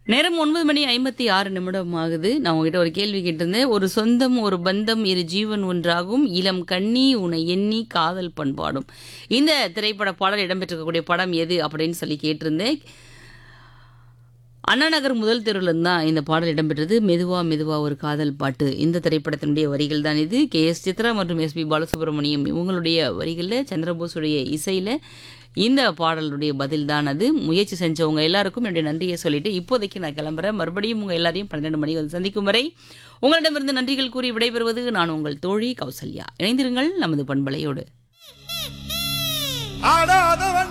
நேரம் ஒன்பது மணி ஐம்பத்தி ஆறு நிமிடம் ஆகுது நான் உங்ககிட்ட ஒரு கேள்வி கேட்டிருந்தேன் ஒரு சொந்தம் ஒரு பந்தம் இரு ஜீவன் ஒன்றாகும் இளம் கண்ணி உன்னை எண்ணி காதல் பண்பாடும் இந்த திரைப்பட பாடல் இடம்பெற்றிருக்கக்கூடிய படம் எது அப்படின்னு சொல்லி கேட்டிருந்தேன் அண்ணா நகர் முதல் தெருவில் தான் இந்த பாடல் இடம்பெற்றது மெதுவா மெதுவா ஒரு காதல் பாட்டு இந்த திரைப்படத்தினுடைய வரிகள் தான் இது கே எஸ் சித்ரா மற்றும் எஸ் பி பாலசுப்ரமணியம் இவங்களுடைய வரிகளில் சந்திரபோஸுடைய இசையில் இந்த பாடலுடைய பதில் தான் அது முயற்சி செஞ்சவங்க எல்லாருக்கும் என்னுடைய நன்றியை சொல்லிட்டு இப்போதைக்கு நான் கிளம்புறேன் மறுபடியும் உங்கள் எல்லாரையும் பன்னிரெண்டு மணிக்கு வந்து சந்திக்கும் வரை உங்களிடமிருந்து நன்றிகள் கூறி விடைபெறுவது நான் உங்கள் தோழி கௌசல்யா இணைந்திருங்கள் நமது பண்பலையோடு ஆடாதவன்